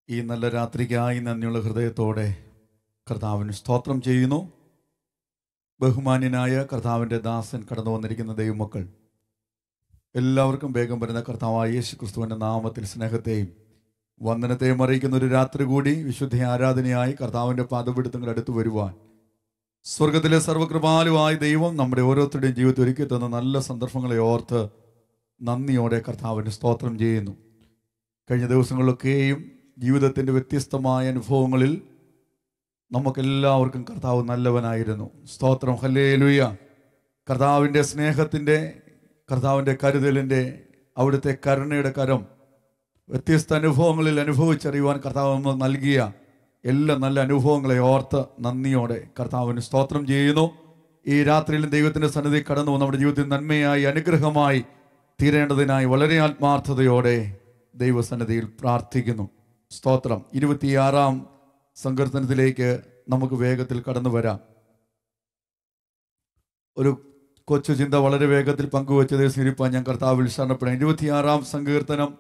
ഈ നല്ല രാത്രിക്കായി നന്ദിയുള്ള ഹൃദയത്തോടെ കർത്താവിന് സ്തോത്രം ചെയ്യുന്നു ബഹുമാന്യനായ കർത്താവിൻ്റെ ദാസൻ കടന്നു വന്നിരിക്കുന്ന ദൈവമക്കൾ എല്ലാവർക്കും വേഗം വരുന്ന കർത്താവായ യേശു ക്രിസ്തുവിൻ്റെ നാമത്തിൽ സ്നേഹത്തെയും വന്ദനത്തെയും അറിയിക്കുന്ന ഒരു രാത്രി കൂടി വിശുദ്ധ ആരാധനയായി കർത്താവിൻ്റെ പാദപിടുത്തങ്ങൾ അടുത്ത് വരുവാൻ സ്വർഗത്തിലെ സർവകൃപാലുവായ ദൈവം നമ്മുടെ ഓരോരുത്തരുടെയും ജീവിതത്തിൽ ഒരുക്കി തന്ന നല്ല സന്ദർഭങ്ങളെ ഓർത്ത് നന്ദിയോടെ കർത്താവിന് സ്തോത്രം ചെയ്യുന്നു കഴിഞ്ഞ ദിവസങ്ങളിലൊക്കെയും ജീവിതത്തിൻ്റെ വ്യത്യസ്തമായ അനുഭവങ്ങളിൽ നമുക്കെല്ലാവർക്കും കർത്താവ് നല്ലവനായിരുന്നു സ്തോത്രം ഹല്ലേലൂയ കർത്താവിൻ്റെ സ്നേഹത്തിൻ്റെ കർത്താവിൻ്റെ കരുതലിൻ്റെ അവിടുത്തെ കരുണയുടെ കരം വ്യത്യസ്ത അനുഭവങ്ങളിൽ അനുഭവിച്ചറിയുവാൻ കർത്താവ് നമുക്ക് നൽകിയ എല്ലാ നല്ല അനുഭവങ്ങളെ ഓർത്ത് നന്ദിയോടെ കർത്താവിന് സ്തോത്രം ചെയ്യുന്നു ഈ രാത്രിയിലും ദൈവത്തിൻ്റെ സന്നിധി കടന്നു വന്ന് നമ്മുടെ ജീവിതത്തിൽ നന്മയായി അനുഗ്രഹമായി തീരേണ്ടതിനായി വളരെ ആത്മാർത്ഥതയോടെ ദൈവസന്നിധിയിൽ പ്രാർത്ഥിക്കുന്നു സ്തോത്രം ഇരുപത്തിയാറാം സങ്കീർത്തനത്തിലേക്ക് നമുക്ക് വേഗത്തിൽ കടന്നു വരാം ഒരു കൊച്ചു ചിന്ത വളരെ വേഗത്തിൽ പങ്കുവച്ചത് സ്വീകരിപ്പാൻ ഞാൻ കർത്താവിൽ ശരണപ്പെടാം ഇരുപത്തിയാറാം സങ്കീർത്തനം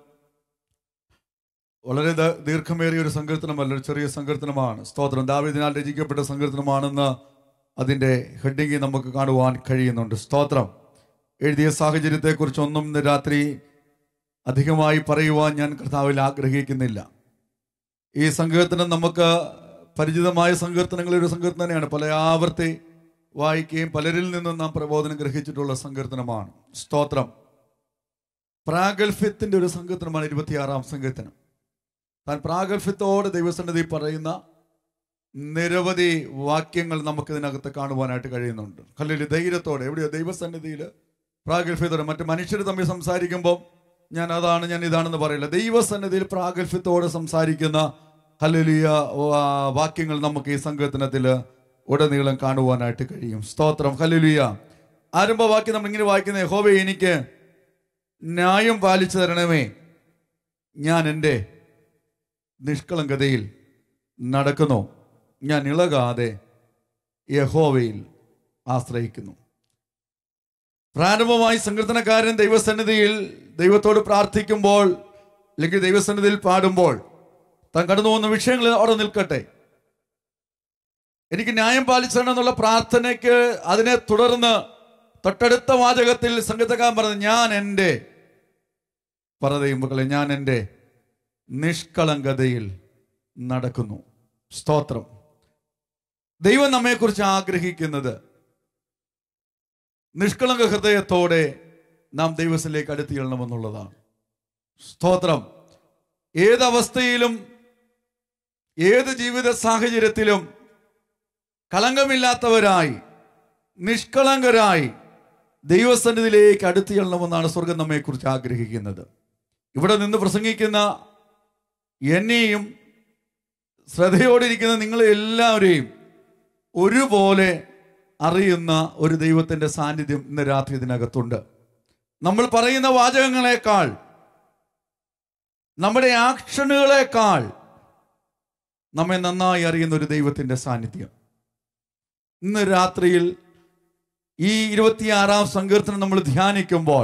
വളരെ ദ- ദീർഘമേറിയ ഒരു സങ്കീർത്തനമല്ല ഒരു ചെറിയ സങ്കീർത്തനമാണ് സ്തോത്രം ദാവിദിനാൽ രചിക്കപ്പെട്ട സങ്കീർത്തനമാണെന്ന് അതിൻ്റെ ഹെഡിങ്ങിൽ നമുക്ക് കാണുവാൻ കഴിയുന്നുണ്ട് സ്തോത്രം എഴുതിയ സാഹചര്യത്തെക്കുറിച്ച് ഒന്നും ഇന്ന് രാത്രി അധികമായി പറയുവാൻ ഞാൻ കർത്താവിൽ ആഗ്രഹിക്കുന്നില്ല ഈ സങ്കീർത്തനം നമുക്ക് പരിചിതമായ സങ്കീർത്തനങ്ങളിൽ ഒരു സങ്കീർത്തനം തന്നെയാണ് പല ആവർത്തി വായിക്കുകയും പലരിൽ നിന്നും നാം പ്രബോധനം ഗ്രഹിച്ചിട്ടുള്ള സങ്കീർത്തനമാണ് സ്തോത്രം പ്രാഗൽഭ്യത്തിന്റെ ഒരു സങ്കീർത്തനമാണ് ഇരുപത്തിയാറാം സങ്കീർത്തനം താൻ പ്രാഗൽഭ്യത്തോടെ ദൈവസന്നിധി പറയുന്ന നിരവധി വാക്യങ്ങൾ നമുക്ക് ഇതിനകത്ത് കാണുവാനായിട്ട് കഴിയുന്നുണ്ട് കല്ലിൽ ധൈര്യത്തോടെ എവിടെയോ ദൈവസന്നിധിയിൽ പ്രാഗൽഭ്യത്തോടെ മറ്റ് മനുഷ്യർ തമ്മിൽ സംസാരിക്കുമ്പോൾ ഞാൻ അതാണ് ഞാൻ ഇതാണെന്ന് പറയില്ല ദൈവസന്നിധിയിൽ പ്രാഗൽഭ്യത്തോടെ സംസാരിക്കുന്ന ഹല്ലേലൂയ വാ- വാക്യങ്ങൾ നമുക്ക് ഈ സങ്കീർത്തനത്തിൽ ഉടനീളം കാണുവാനായിട്ട് കഴിയും സ്തോത്രം ഹല്ലേലൂയ ആരംഭവാക്യം നമ്മൾ ഇങ്ങനെ വായിക്കുന്ന ഹോവേ എനിക്ക് ന്യായം പാലിച്ചു തരണമേ ഞാൻ എൻ്റെ നിഷ്കളങ്കതയിൽ നടക്കുന്നു ഞാൻ ഇളകാതെ യഹോവയിൽ ആശ്രയിക്കുന്നു പ്രാരംഭമായി സങ്കീർത്തനക്കാരൻ ദൈവസന്നിധിയിൽ ദൈവത്തോട് പ്രാർത്ഥിക്കുമ്പോൾ അല്ലെങ്കിൽ ദൈവസന്നിധിയിൽ പാടുമ്പോൾ താൻ കടന്നു പോകുന്ന വിഷയങ്ങൾ അവിടെ നിൽക്കട്ടെ എനിക്ക് ന്യായം പാലിച്ചണം എന്നുള്ള പ്രാർത്ഥനയ്ക്ക് അതിനെ തുടർന്ന് തൊട്ടടുത്ത വാചകത്തിൽ സംഗീതക്കാരൻ പറഞ്ഞു ഞാൻ എൻ്റെ പറതയും മക്കളെ ഞാൻ എൻ്റെ നിഷ്കളങ്കതയിൽ നടക്കുന്നു സ്തോത്രം ദൈവം നമ്മെക്കുറിച്ച് ആഗ്രഹിക്കുന്നത് നിഷ്കളങ്ക ഹൃദയത്തോടെ നാം ദൈവത്തിലേക്ക് അടുത്ത് ചെല്ലണമെന്നുള്ളതാണ് സ്തോത്രം ഏതവസ്ഥയിലും ഏത് ജീവിത സാഹചര്യത്തിലും കളങ്കമില്ലാത്തവരായി നിഷ്കളങ്കരായി ദൈവസന്നിധിയിലേക്ക് അടുത്ത് ചെല്ലണമെന്നാണ് സ്വർഗം നമ്മെക്കുറിച്ച് ആഗ്രഹിക്കുന്നത് ഇവിടെ നിന്ന് പ്രസംഗിക്കുന്ന എന്നെയും ശ്രദ്ധയോടിരിക്കുന്ന നിങ്ങളെ എല്ലാവരെയും ഒരുപോലെ അറിയുന്ന ഒരു ദൈവത്തിന്റെ സാന്നിധ്യം ഇന്ന് രാത്രി ഇതിനകത്തുണ്ട് നമ്മൾ പറയുന്ന വാചകങ്ങളെക്കാൾ നമ്മുടെ ആക്ഷനുകളെക്കാൾ നമ്മെ നന്നായി അറിയുന്ന ഒരു ദൈവത്തിന്റെ സാന്നിധ്യം ഇന്ന് രാത്രിയിൽ ഈ ഇരുപത്തിയാറാം സങ്കീർത്തനം നമ്മൾ ധ്യാനിക്കുമ്പോൾ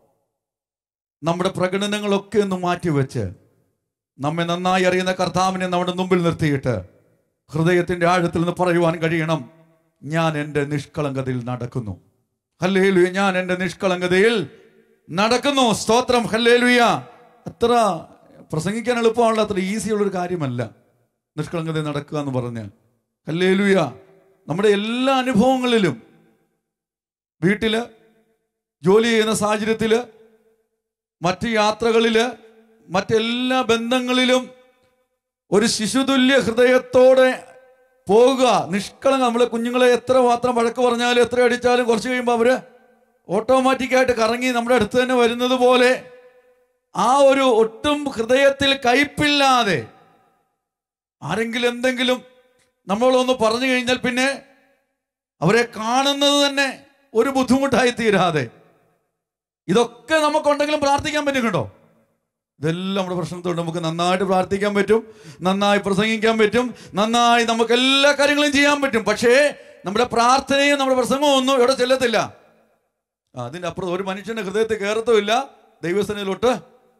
നമ്മുടെ പ്രകടനങ്ങളൊക്കെ ഒന്ന് മാറ്റിവെച്ച് നമ്മെ നന്നായി അറിയുന്ന കർത്താവിനെ നമ്മുടെ മുമ്പിൽ നിർത്തിയിട്ട് ഹൃദയത്തിന്റെ ആഴത്തിൽ നിന്ന് പറയുവാൻ കഴിയണം ഞാൻ എൻ്റെ നിഷ്കളങ്കതയിൽ നടക്കുന്നു ഹല്ലേലുയ ഞാൻ എൻ്റെ നിഷ്കളങ്കതയിൽ നടക്കുന്നു സ്തോത്രം ഹല്ലേലുയ അത്ര പ്രസംഗിക്കാൻ എളുപ്പമുള്ള അത്ര ഈസി ഉള്ളൊരു കാര്യമല്ല നിഷ്കളങ്കതയിൽ നടക്കുക എന്ന് പറഞ്ഞ് ഹല്ലേലുയ നമ്മുടെ എല്ലാ അനുഭവങ്ങളിലും വീട്ടില് ജോലി ചെയ്യുന്ന സാഹചര്യത്തില് മറ്റ് യാത്രകളില് മറ്റെല്ലാ ബന്ധങ്ങളിലും ഒരു ശിശുതുല്യ ഹൃദയത്തോടെ പോകുക നിഷ്കളങ്ക നമ്മളെ കുഞ്ഞുങ്ങളെ എത്ര മാത്രം വഴക്ക് പറഞ്ഞാലും എത്ര അടിച്ചാലും കുറച്ച് കഴിയുമ്പോൾ അവര് ഓട്ടോമാറ്റിക്കായിട്ട് കറങ്ങി നമ്മുടെ അടുത്ത് തന്നെ വരുന്നത് പോലെ ആ ഒരു ഒട്ടും ഹൃദയത്തിൽ കയ്പില്ലാതെ ആരെങ്കിലും എന്തെങ്കിലും നമ്മളൊന്ന് പറഞ്ഞു കഴിഞ്ഞാൽ പിന്നെ അവരെ കാണുന്നത് തന്നെ ഒരു ബുദ്ധിമുട്ടായി തീരാതെ ഇതൊക്കെ നമുക്കുണ്ടെങ്കിലും പ്രാർത്ഥിക്കാൻ പറ്റും കേട്ടോ ഇതെല്ലാം നമ്മുടെ പ്രശ്നത്തോട് നമുക്ക് നന്നായിട്ട് പ്രാർത്ഥിക്കാൻ പറ്റും നന്നായി പ്രസംഗിക്കാൻ പറ്റും നന്നായി നമുക്ക് എല്ലാ കാര്യങ്ങളും ചെയ്യാൻ പറ്റും പക്ഷേ നമ്മുടെ പ്രാർത്ഥനയും നമ്മുടെ പ്രസംഗവും ഒന്നും ഇവിടെ ചെല്ലത്തില്ല ആ, അതിന്റെ അപ്പുറത്ത് ഒരു മനുഷ്യന്റെ ഹൃദയത്തിൽ കയറത്തുമില്ല ദൈവസേനയിലോട്ട്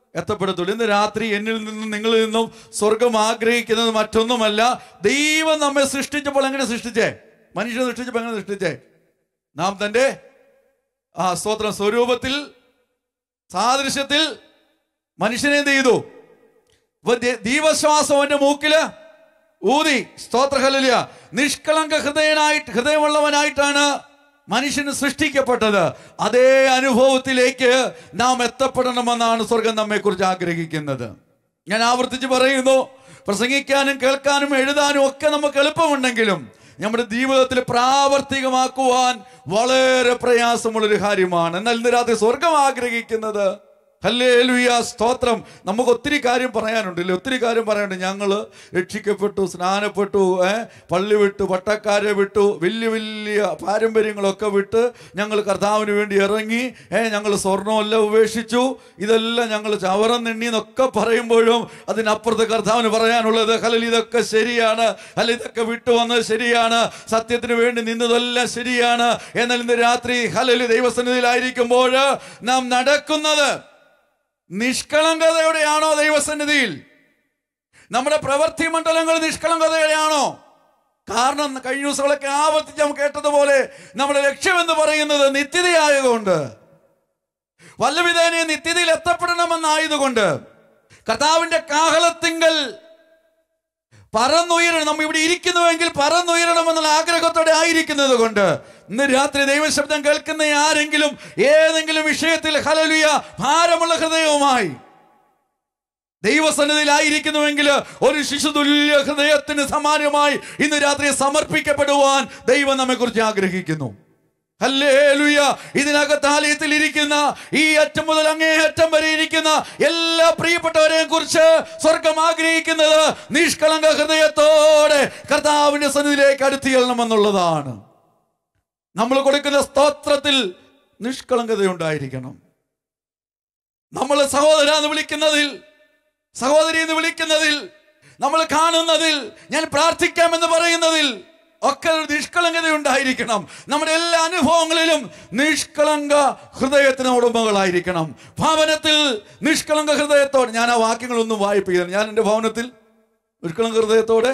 എത്തപ്പെടത്തുള്ളൂ ഇന്ന് രാത്രി എന്നിൽ നിന്നും നിങ്ങളിൽ നിന്നും സ്വർഗം ആഗ്രഹിക്കുന്നത് മറ്റൊന്നുമല്ല ദൈവം നമ്മെ സൃഷ്ടിച്ചപ്പോൾ എങ്ങനെ സൃഷ്ടിച്ചേ മനുഷ്യനെ സൃഷ്ടിച്ചപ്പോൾ എങ്ങനെ സൃഷ്ടിച്ചേ നാം തൻ്റെ ആ സ്തോത്രം സ്വരൂപത്തിൽ സാദൃശ്യത്തിൽ മനുഷ്യനെ എന്ത് ചെയ്തു ഇപ്പൊ ദേ- ദീപശ്വാസം അവന്റെ മൂക്കില് ഊതി സ്തോത്രഹലിയ നിഷ്കളങ്ക ഹൃദയനായിട്ട് ഹൃദയമുള്ളവനായിട്ടാണ് മനുഷ്യന് സൃഷ്ടിക്കപ്പെട്ടത് അതേ അനുഭവത്തിലേക്ക് നാം എത്തപ്പെടണമെന്നാണ് സ്വർഗം നമ്മെക്കുറിച്ച് ആഗ്രഹിക്കുന്നത് ഞാൻ ആവർത്തിച്ച് പറയുന്നു പ്രസംഗിക്കാനും കേൾക്കാനും എഴുതാനും ഒക്കെ നമുക്ക് എളുപ്പമുണ്ടെങ്കിലും നമ്മുടെ ജീവിതത്തിൽ പ്രാവർത്തികമാക്കുവാൻ വളരെ പ്രയാസമുള്ളൊരു കാര്യമാണ് എന്നാൽ ഇന്ന് രാത്രി സ്വർഗം ആഗ്രഹിക്കുന്നത് ഹല്ലേലൂയ സ്തോത്രം നമുക്ക് ഒത്തിരി കാര്യം പറയാനുണ്ട് ഇല്ലേ ഒത്തിരി കാര്യം പറയാനുണ്ട് ഞങ്ങൾ രക്ഷിക്കപ്പെട്ടു സ്നാനപ്പെട്ടു ഏ പള്ളി വിട്ടു പട്ടക്കാരെ വിട്ടു വലിയ വലിയ പാരമ്പര്യങ്ങളൊക്കെ വിട്ട് ഞങ്ങൾ കർത്താവിന് വേണ്ടി ഇറങ്ങി ഏ ഞങ്ങൾ സ്വർണ്ണമെല്ലാം ഉപേക്ഷിച്ചു ഇതെല്ലാം ഞങ്ങൾ ചവറം നെണ്ണി എന്നൊക്കെ പറയുമ്പോഴും അതിനപ്പുറത്ത് കർത്താവിന് പറയാനുള്ളത് ഹലൽ ഇതൊക്കെ ശരിയാണ് അല്ല ഇതൊക്കെ വിട്ടു വന്നത് ശരിയാണ് സത്യത്തിന് വേണ്ടി നിന്നതെല്ലാം ശരിയാണ് എന്നാൽ ഇന്ന് രാത്രി ഹലലി ദൈവസന്നിധിയിലായിരിക്കുമ്പോൾ നാം നടക്കുന്നത് നിഷ്കളങ്കതയോടെയാണോ ദൈവസന്നിധിയിൽ നമ്മുടെ പ്രവൃത്തി മണ്ഡലങ്ങൾ നിഷ്കളങ്കതയോടെയാണോ കാരണം കഴിഞ്ഞ ദിവസങ്ങളൊക്കെ ആവർത്തിച്ച് നാം കേട്ടതുപോലെ നമ്മുടെ ലക്ഷ്യമെന്ന് പറയുന്നത് നിത്യതയായതുകൊണ്ട് വല്ലവിധേനെ നിത്യതയിൽ എത്തപ്പെടണമെന്നായതുകൊണ്ട് കർത്താവിന്റെ കാഹളത്തിങ്കൽ പറന്നുയരണം നമ്മൾ ഇവിടെ ഇരിക്കുന്നുവെങ്കിൽ പറന്നുയരണമെന്നുള്ള ആഗ്രഹത്തോടെ ആയിരിക്കുന്നത് കൊണ്ട് ഇന്ന് രാത്രി ദൈവശബ്ദം കേൾക്കുന്ന ആരെങ്കിലും ഏതെങ്കിലും വിഷയത്തിൽ ഹലലുയ ഭാരമുള്ള ഹൃദയവുമായി ദൈവസന്നിധിയിലായിരിക്കുന്നുവെങ്കിൽ ഒരു ശിശുതുല്യ ഹൃദയത്തിന് സമാനമായി ഇന്ന് രാത്രി സമർപ്പിക്കപ്പെടുവാൻ ദൈവം നമ്മെക്കുറിച്ച് ആഗ്രഹിക്കുന്നു ഹല്ലേലൂയ ഇതിനകത്ത് ആലയത്തിൽ ഇരിക്കുന്ന ഈ അറ്റം മുതൽ അങ്ങേ അറ്റം വരെ ഇരിക്കുന്ന എല്ലാ പ്രിയപ്പെട്ടവരെയും കുറിച്ച് സ്വർഗം ആഗ്രഹിക്കുന്നത് നിഷ്കളങ്ക ഹൃദയത്തോടെ കർത്താവിന്റെ സന്നിധിയിലേക്ക് അടുത്ത് ചെല്ലണമെന്നുള്ളതാണ് നമ്മൾ കൊടുക്കുന്ന സ്തോത്രത്തിൽ നിഷ്കളങ്കതയുണ്ടായിരിക്കണം നമ്മൾ സഹോദര എന്ന് വിളിക്കുന്നതിൽ സഹോദരി എന്ന് വിളിക്കുന്നതിൽ നമ്മൾ കാണുന്നതിൽ ഞാൻ പ്രാർത്ഥിക്കാമെന്ന് പറയുന്നതിൽ ഒക്കെ ഒരു നിഷ്കളങ്കത ഉണ്ടായിരിക്കണം നമ്മുടെ എല്ലാ അനുഭവങ്ങളിലും നിഷ്കളങ്ക ഹൃദയത്തിന് ഉടമകളായിരിക്കണം ഭവനത്തിൽ നിഷ്കളങ്ക ഹൃദയത്തോടെ ഞാൻ ആ വാക്യങ്ങളൊന്നും വായിപ്പിക്കുന്നത് ഞാൻ എൻ്റെ ഭവനത്തിൽ നിഷ്കളങ്ക ഹൃദയത്തോടെ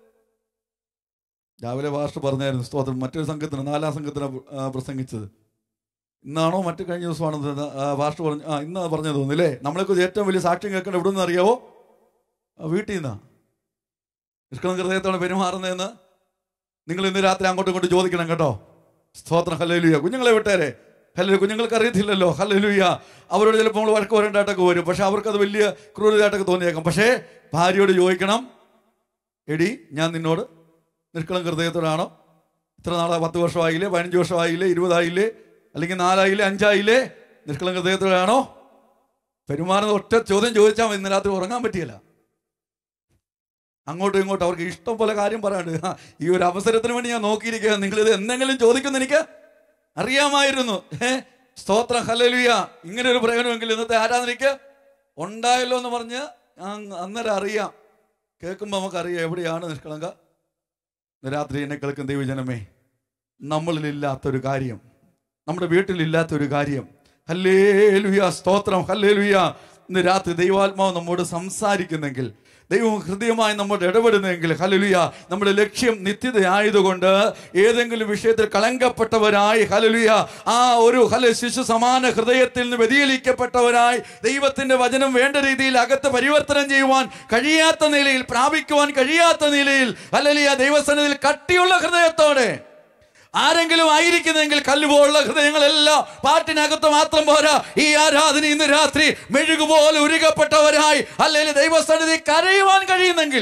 രാവിലെ ഭാഷ പറഞ്ഞായിരുന്നു സ്തോത്രം മറ്റൊരു സംഘത്തിന് നാലാം സംഘത്തിന് ആ, പ്രസംഗിച്ചത് ഇന്നാണോ മറ്റു കഴിഞ്ഞ ദിവസമാണോ ഇത്? ആ, ഭാഷ പറഞ്ഞു ആ ഇന്നാ പറഞ്ഞു തോന്നുന്നില്ലേ നമ്മളെക്കുറിച്ച് ഏറ്റവും വലിയ സാക്ഷ്യം കേൾക്കേണ്ട എവിടെ നിന്ന് അറിയാവോ ആ, വീട്ടിൽ നിന്നാ നിഷ്കളങ്ക ഹൃദയത്തോടെ പെരുമാറുന്നതെന്ന് നിങ്ങൾ ഇന്ന് രാത്രി അങ്ങോട്ടും ഇങ്ങോട്ടും ചോദിക്കണം കേട്ടോ സ്തോത്രം ഹല്ലേലൂയ കുഞ്ഞുങ്ങളെ വിട്ടേരെ ഹല്ലേലൂയ കുഞ്ഞുങ്ങൾക്ക് അറിയത്തില്ലല്ലോ ഹല്ലേലൂയ അവരോട് ചിലപ്പോൾ നമ്മൾ വഴക്ക് പറയേണ്ടതായിട്ടൊക്കെ വരും പക്ഷെ അവർക്കത് വലിയ ക്രൂരതയായിട്ടൊക്കെ തോന്നിയേക്കാം പക്ഷേ ഭാര്യയോട് ചോദിക്കണം എടി ഞാൻ നിന്നോട് നിഷ്കളം ഹൃദയത്തോടാണോ ഇത്ര നാളെ പത്ത് വർഷമായില്ലേ പതിനഞ്ച് വർഷമായില്ലേ ഇരുപതായില്ലേ അല്ലെങ്കിൽ നാലായില്ലേ അഞ്ചായില്ലേ നിഷ്കളം ഹൃദയത്തോടാണോ പെരുമാറുന്ന ഒറ്റ ചോദ്യം ചോദിച്ചാൽ മതി ഇന്ന് രാത്രി ഉറങ്ങാൻ പറ്റിയല്ല അങ്ങോട്ടും ഇങ്ങോട്ടും അവർക്ക് ഇഷ്ടം പോലെ കാര്യം പറയാണ്ട് ആ, ഈ ഒരു അവസരത്തിന് വേണ്ടി ഞാൻ നോക്കിയിരിക്കുക നിങ്ങൾ ഇത് എന്തെങ്കിലും ചോദിക്കുന്ന എനിക്ക് അറിയാമായിരുന്നു ഏ സ്തോത്രം ഹലലുയ ഇങ്ങനെ ഒരു പ്രയോജനമെങ്കിൽ ഇന്നത്തെ ആരാധനയ്ക്ക് ഉണ്ടായല്ലോ എന്ന് പറഞ്ഞ് അങ് അന്നേരം അറിയാം കേൾക്കുമ്പോൾ നമുക്കറിയാം എവിടെയാണ് നിഷ്കളങ്ക ഇന്ന് രാത്രി എന്നെ കേൾക്കുന്ന ദൈവജനമേ നമ്മളിലില്ലാത്തൊരു കാര്യം നമ്മുടെ വീട്ടിലില്ലാത്തൊരു കാര്യം ഹല്ലേലുയ സ്തോത്രം ഹല്ലേലുയ ഇന്ന് രാത്രി ദൈവാത്മാവ് നമ്മോട് സംസാരിക്കുന്നെങ്കിൽ ദൈവം ഹൃദയമായി നമ്മോട് ഇടപെടുന്നെങ്കിൽ ഹലലുയ നമ്മുടെ ലക്ഷ്യം നിത്യതയായതുകൊണ്ട് ഏതെങ്കിലും വിഷയത്തിൽ കളങ്കപ്പെട്ടവരായി ഹലലുയ ആ ഒരു ഹല ശിശു സമാന ഹൃദയത്തിൽ നിന്ന് വ്യതിചലിക്കപ്പെട്ടവരായി ദൈവത്തിന്റെ വചനം വേണ്ട രീതിയിൽ അകത്ത് പരിവർത്തനം ചെയ്യുവാൻ കഴിയാത്ത നിലയിൽ പ്രാപിക്കുവാൻ കഴിയാത്ത നിലയിൽ ഹലലിയ ദൈവസന്നിധിയിൽ കട്ടിയുള്ള ഹൃദയത്തോടെ ആരെങ്കിലും ആയിരിക്കുന്നെങ്കിൽ കല്ലുപോലുള്ള ഹൃദയങ്ങളെല്ലാം പാട്ടിനകത്ത് മാത്രം പോരാ ഈ ആരാധന ഇന്ന് രാത്രി മെഴുകുപോലെ ഉരുകപ്പെട്ടവരായി അല്ലെങ്കിൽ ദൈവസന്നിധി കരയുവാൻ കഴിയുന്നെങ്കിൽ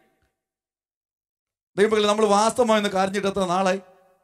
ദൈവങ്ങൾ നമ്മൾ വാസ്തവമായി ഒന്ന് കരഞ്ഞിട്ട് എത്ര നാളായി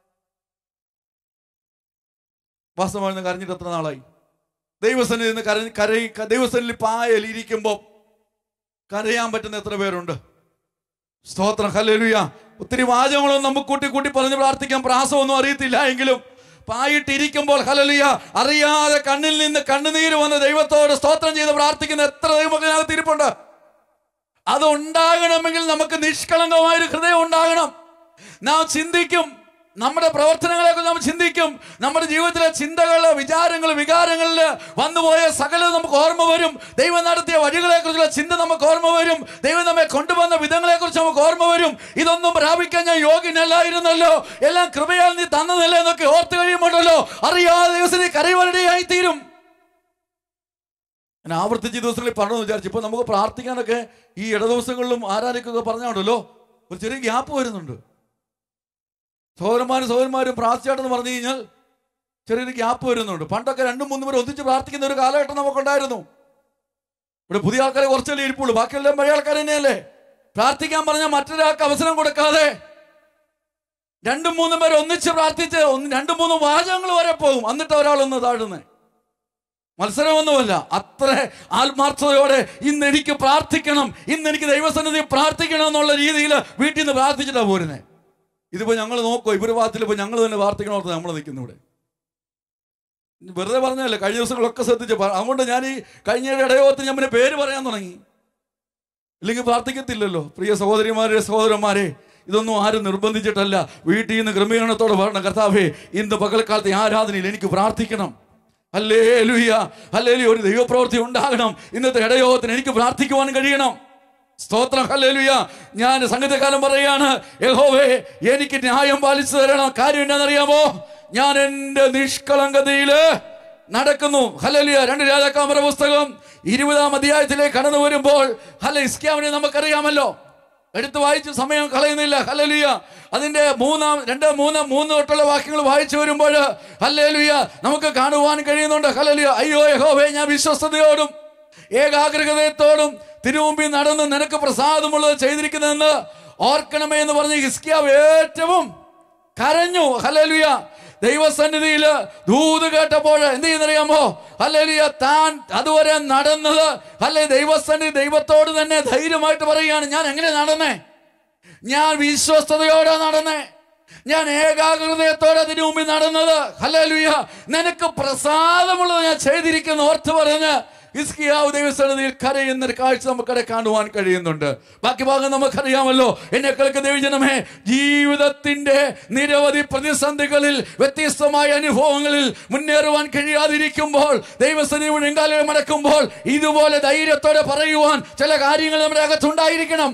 വാസ്തവമായി ഒന്ന് കരഞ്ഞിട്ട് എത്ര നാളായി ദൈവസന്നിധി നിന്ന് കര കരയി ദൈവസന്നിധി പായൽ ഇരിക്കുമ്പോൾ കരയാൻ പറ്റുന്ന എത്ര പേരുണ്ട് സ്തോത്രം ഹല്ലേലൂയ ഒത്തിരി വാചകങ്ങളൊന്നും നമുക്ക് കൂട്ടി കൂട്ടി പറഞ്ഞ് പ്രാർത്ഥിക്കാൻ പ്രാസമൊന്നും അറിയത്തില്ല എങ്കിലും പായിട്ടിരിക്കുമ്പോൾ ഹലലിയ അറിയാതെ കണ്ണിൽ നിന്ന് കണ്ണുനീര് വന്ന് ദൈവത്തോട് സ്തോത്രം ചെയ്ത് പ്രാർത്ഥിക്കുന്ന എത്ര ദൈവമകനകത്ത് ഇരിപ്പുണ്ട് അത് ഉണ്ടാകണമെങ്കിൽ നമുക്ക് നിഷ്കളങ്കമായൊരു ഹൃദയം ഉണ്ടാകണം നാം ചിന്തിക്കും നമ്മുടെ പ്രവർത്തനങ്ങളെ കുറിച്ച് നമ്മൾ ചിന്തിക്കും നമ്മുടെ ജീവിതത്തിലെ ചിന്തകൾ വിചാരങ്ങൾ വികാരങ്ങളിൽ വന്നുപോയ സകലം നമുക്ക് ഓർമ്മ വരും ദൈവം നടത്തിയ വഴികളെ കുറിച്ചുള്ള ചിന്ത നമുക്ക് ഓർമ്മ വരും ദൈവം നമ്മെ കൊണ്ടുവന്ന വിധങ്ങളെ കുറിച്ച് നമുക്ക് ഓർമ്മ വരും ഇതൊന്നും പ്രാപിക്കാൻ ഞാൻ യോഗ്യനല്ലായിരുന്നല്ലോ എല്ലാം കൃപയാൽ നീ തന്നതല്ലേ എന്നൊക്കെ ഓർത്ത് കഴിയുമ്പോഴല്ലോ അറിയാതെ ദിവസം നീ കരവരടിയായി തീരും ഞാൻ ആവർത്തിച്ച് ഈ ദിവസങ്ങളിൽ പറഞ്ഞു വിചാരിച്ചു ഇപ്പൊ നമുക്ക് പ്രാർത്ഥിക്കാനൊക്കെ ഈ ഇടദിവസങ്ങളിലും ആരാധനയ്ക്കൊക്കെ പറഞ്ഞാണ്ടല്ലോ ഒരു ചെറിയ ഗ്യാപ്പ് വരുന്നുണ്ട് സഹോദരന്മാരും സഹോദരന്മാരും പ്രാർത്ഥിച്ചാട്ടെന്ന് പറഞ്ഞു കഴിഞ്ഞാൽ ചെറിയൊരു ഗ്യാപ്പ് വരുന്നുണ്ട് പണ്ടൊക്കെ രണ്ടും മൂന്നും പേര് ഒന്നിച്ച് പ്രാർത്ഥിക്കുന്ന ഒരു കാലഘട്ടം നമുക്കുണ്ടായിരുന്നു ഇവിടെ പുതിയ ആൾക്കാരെ കുറച്ചല്ലേ ഇരിപ്പുള്ളൂ ബാക്കിയെല്ലാം പഴയ ആൾക്കാർ തന്നെയല്ലേ പ്രാർത്ഥിക്കാൻ പറഞ്ഞാൽ മറ്റൊരാൾക്ക് അവസരം കൊടുക്കാതെ രണ്ടും മൂന്നും പേര് ഒന്നിച്ച് പ്രാർത്ഥിച്ച് ഒന്ന് രണ്ടും മൂന്നും വാചകങ്ങൾ വരെ പോകും എന്നിട്ട് ഒരാളൊന്ന് താഴുന്നേ മത്സരമൊന്നുമല്ല അത്ര ആത്മാർത്ഥതയോടെ ഇന്ന് എനിക്ക് പ്രാർത്ഥിക്കണം ഇന്ന് എനിക്ക് ദൈവസന്നിധി പ്രാർത്ഥിക്കണം എന്നുള്ള രീതിയിൽ വീട്ടിൽ നിന്ന് പ്രാർത്ഥിച്ചിട്ടാ പോരുന്നേ ഇതിപ്പോ ഞങ്ങൾ നോക്കോ ഇവര് ഭാഗത്തിൽ ഇപ്പൊ ഞങ്ങൾ തന്നെ പ്രാർത്ഥിക്കണോർത്ത് നമ്മൾ നിൽക്കുന്നു ഇവിടെ വെറുതെ പറഞ്ഞല്ലേ കഴിഞ്ഞ ദിവസങ്ങളൊക്കെ ശ്രദ്ധിച്ച് പ- അതുകൊണ്ട് ഞാൻ ഈ കഴിഞ്ഞ ഇടയോഗത്തിന് ഞാൻ പിന്നെ പേര് പറയാൻ തുടങ്ങി ഇല്ലെങ്കിൽ പ്രാർത്ഥിക്കത്തില്ലല്ലോ പ്രിയ സഹോദരിമാരെ സഹോദരന്മാരെ ഇതൊന്നും ആരും നിർബന്ധിച്ചിട്ടല്ല വീട്ടിൽ നിന്ന് ക്രമീകരണത്തോടെ പറയണം കർത്താവേ ഇന്ന് പകൽക്കാലത്തെ ആരാധനയിൽ എനിക്ക് പ്രാർത്ഥിക്കണം അല്ലേ ലുയ്യ അല്ലേ ഒരു ദൈവപ്രവൃത്തി ഉണ്ടാകണം ഇന്നത്തെ ഇടയോഗത്തിന് എനിക്ക് പ്രാർത്ഥിക്കുവാൻ കഴിയണം സ്തോത്രം ഹല്ലേലൂയ ഞാൻ സംഗീതകാലം പറയാണ് യഹോവേ എനിക്ക് ന്യായം പാലിച്ചു തരണം കാര്യം എന്താണെന്നറിയാമോ ഞാൻ എൻ്റെ നിഷ്കളങ്കതയില് നടക്കുന്നു ഹല്ലേലൂയ രണ്ട് രാജാക്കാമറ പുസ്തകം ഇരുപതാം അധ്യായത്തിലേക്ക് കടന്നു വരുമ്പോൾ ഹല ഇസ്ക്യാമിനെ നമുക്കറിയാമല്ലോ എടുത്ത് വായിച്ച് സമയം കളയുന്നില്ല ഹല്ലേലൂയ അതിന്റെ മൂന്നാം രണ്ട് മൂന്ന് മൂന്ന് തൊട്ടുള്ള വാക്യങ്ങൾ വായിച്ചു വരുമ്പോൾ ഹല്ലേലൂയ നമുക്ക് കാണുവാൻ കഴിയുന്നുണ്ട് ഹല്ലേലൂയ അയ്യോ യഹോവേ ഞാൻ വിശ്വസ്തയോടും ഏകാഗ്രതയോടും തിരുമുമ്പിൽ നടന്ന് നിനക്ക് പ്രസാദമുള്ളത് ചെയ്തിരിക്കുന്നതെന്ന് ഓർക്കണമേ എന്ന് പറഞ്ഞ് ഹിസ്കിയാവ് ഏറ്റവും കരഞ്ഞു ഹല്ലേലൂയ ദൈവസന്നിധിയിൽ ദൂത് കേട്ടപ്പോൾ എന്ത് ചെയ്യുന്നറിയാമോ ഹല്ലേലൂയ താൻ അതുവരെ നടന്നത് അല്ലെ ദൈവസന്നിധി ദൈവത്തോട് തന്നെ ധൈര്യമായിട്ട് പറയുകയാണ് ഞാൻ എങ്ങനെ നടന്നേ ഞാൻ വിശ്വസ്തയോടെ നടന്നേ ഞാൻ ഏകാഗ്രതയോടെ അതിനു മുമ്പിൽ നടന്നത് ഹല്ലേലൂയ നിനക്ക് പ്രസാദമുള്ളത് ഞാൻ ചെയ്തിരിക്കുന്നു ഓർത്ത് പറഞ്ഞ് ഹിസ്കിയാവ് ദൈവസന്നിധിയിൽ കരയുന്നൊരു കാഴ്ച നമുക്കടെ കാണുവാൻ കഴിയുന്നുണ്ട് ബാക്കി ഭാഗം നമുക്കറിയാമല്ലോ എന്നെ കേൾക്കുന്ന ദൈവജനമേ ജീവിതത്തിന്റെ നിരവധി പ്രതിസന്ധികളിൽ വ്യത്യസ്തമായ അനുഭവങ്ങളിൽ മുന്നേറുവാൻ കഴിയാതിരിക്കുമ്പോൾ ദൈവസന്നിധി മുഴങ്കാലുകൾ മടക്കുമ്പോൾ ഇതുപോലെ ധൈര്യത്തോടെ പറയുവാൻ ചില കാര്യങ്ങൾ നമ്മുടെ അകത്തുണ്ടായിരിക്കണം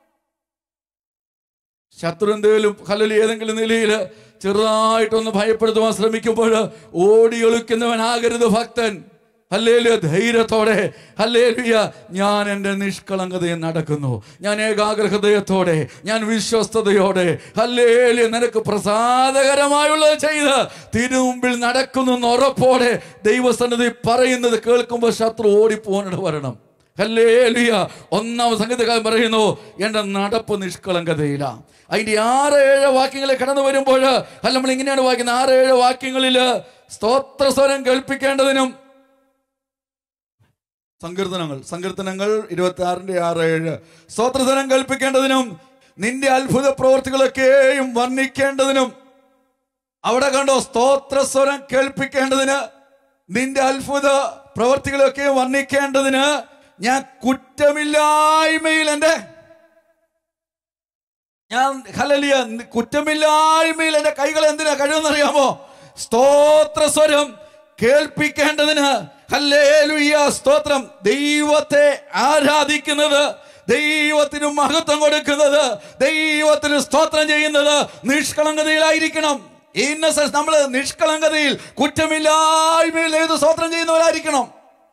ശത്രു എന്തെങ്കിലും ഹലലി ഏതെങ്കിലും നിലയിൽ ചെറുതായിട്ടൊന്ന് ഭയപ്പെടുത്തുവാൻ ശ്രമിക്കുമ്പോൾ ഓടി ഒളിക്കുന്നവനാകരുത് ഭക്തൻ ഹല്ലേലൂയ ധൈര്യത്തോടെ ഹല്ലേലൂയ ഞാൻ എൻ്റെ നിഷ്കളങ്കതയെ നടക്കുന്നു ഞാൻ ഏകാഗ്രഹൃദയത്തോടെ ഞാൻ വിശ്വസ്തയോടെ ഹല്ലേലൂയ നിനക്ക് പ്രസാദകരമായുള്ളത് ചെയ്ത് തിരുമുമ്പിൽ നടക്കുന്നു എന്ന് ഉറപ്പോടെ ദൈവസന്നിധി പറയുന്നത് കേൾക്കുമ്പോൾ ശത്രു ഓടിപ്പോകാനിട വരണം ഹല്ലേലൂയ ഒന്നാം സംഗീതകാരൻ പറയുന്നു എൻ്റെ നടപ്പ് നിഷ്കളങ്കതയില അതിന്റെ ആറ് ഏഴ് വാക്യങ്ങളെ കടന്നു വരുമ്പോൾ അല്ല നമ്മൾ ഇങ്ങനെയാണ് വായിക്കുന്നത് ആറ് ഏഴ് വാക്യങ്ങളിൽ സ്തോത്രസ്വരം കേൾപ്പിക്കേണ്ടതിനും സങ്കീർത്തനങ്ങൾ സങ്കീർത്തനങ്ങൾ ഇരുപത്തി ആറിന്റെ ആറ് ഏഴ് സ്തോത്രസ്വരം കേൾപ്പിക്കേണ്ടതിനും നിന്റെ അത്ഭുത പ്രവർത്തികളൊക്കെയും വർണ്ണിക്കേണ്ടതിനും അവിടെ കണ്ടോ സ്തോത്രസ്വരം കേൾപ്പിക്കേണ്ടതിന് നിന്റെ അത്ഭുത പ്രവർത്തികളൊക്കെ വർണ്ണിക്കേണ്ടതിന് ഞാൻ കുറ്റമില്ലായ്മയിൽ എൻ്റെ ഞാൻ ഹലലിയ കുറ്റമില്ലായ്മയിൽ എൻ്റെ കൈകൾ എന്തിനാ കഴിവെന്നറിയാമോ സ്തോത്രസ്വരം കേൾപ്പിക്കേണ്ടതിന് ഹല്ലേലൂയ സ്തോത്രം ദൈവത്തെ ആരാധിക്കുന്നത് ദൈവത്തിന് മഹത്വം കൊടുക്കുന്നത് ദൈവത്തിന് സ്തോത്രം ചെയ്യുന്നത് നിഷ്കളങ്കതയിലായിരിക്കണം ഇന്നസെൻസ് നമ്മൾ നിഷ്കളങ്കതയിൽ കുറ്റമില്ലായ്മയിൽ ഏത് സ്തോത്രം ചെയ്യുന്നവരായിരിക്കണം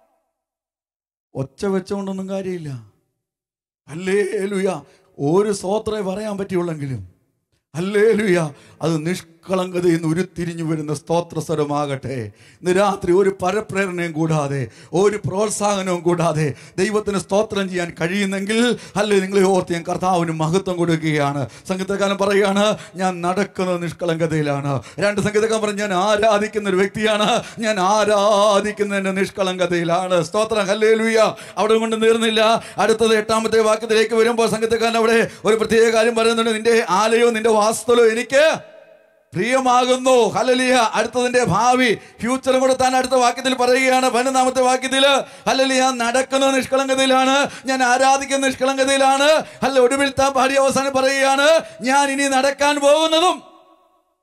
ഒച്ച വെച്ചുകൊണ്ടൊന്നും കാര്യമില്ല അല്ലേ ലുയ ഒരു സ്തോത്രമേ പറയാൻ പറ്റിയുള്ളെങ്കിലും അല്ലേ ലുയ അത് നിഷ്കളങ്കതയിൽ നിന്ന് ഉരുത്തിരിഞ്ഞു വരുന്ന സ്തോത്രസ്വരമാകട്ടെ ഇന്ന് രാത്രി ഒരു പരപ്രേരണയും കൂടാതെ ഒരു പ്രോത്സാഹനവും കൂടാതെ ദൈവത്തിന് സ്തോത്രം ചെയ്യാൻ കഴിയുന്നെങ്കിൽ അല്ലേ നിങ്ങളെ ഓർത്ത് ഞാൻ കർത്താവിന് മഹത്വം കൊടുക്കുകയാണ് സംഗീതക്കാരൻ പറയുകയാണ് ഞാൻ നടക്കുന്നത് നിഷ്കളങ്കതയിലാണ് രണ്ട് സംഗീതക്കാരൻ പറഞ്ഞു ഞാൻ ആരാധിക്കുന്ന ഒരു വ്യക്തിയാണ് ഞാൻ ആരാധിക്കുന്നതിന്റെ നിഷ്കളങ്കതയിലാണ് സ്തോത്രം ഹല്ലേ ലുയ്യ അവിടെ കൊണ്ട് തീർന്നില്ല അടുത്തത് എട്ടാമത്തെ വാക്യത്തിലേക്ക് വരുമ്പോൾ സംഗീതക്കാരൻ അവിടെ ഒരു പ്രത്യേക കാര്യം പറയുന്നുണ്ട് നിന്റെ ആലയവും നിന്റെ വാസ്തലവും എനിക്ക് പ്രിയമാകുന്നു ഹലലിയ അടുത്തതിന്റെ ഭാവി ഫ്യൂച്ചറും കൂടെ താൻ അടുത്ത വാക്യത്തിൽ പറയുകയാണ് പതിനൊന്നാമത്തെ വാക്യത്തിൽ ഹലലിയ നടക്കുന്ന നിഷ്കളങ്കതയിലാണ് ഞാൻ ആരാധിക്കുന്ന നിഷ്കളങ്കതയിലാണ് അല്ല ഒടുവിൽ താൻ പാടി അവസാനം പറയുകയാണ് ഞാൻ ഇനി നടക്കാൻ പോകുന്നതും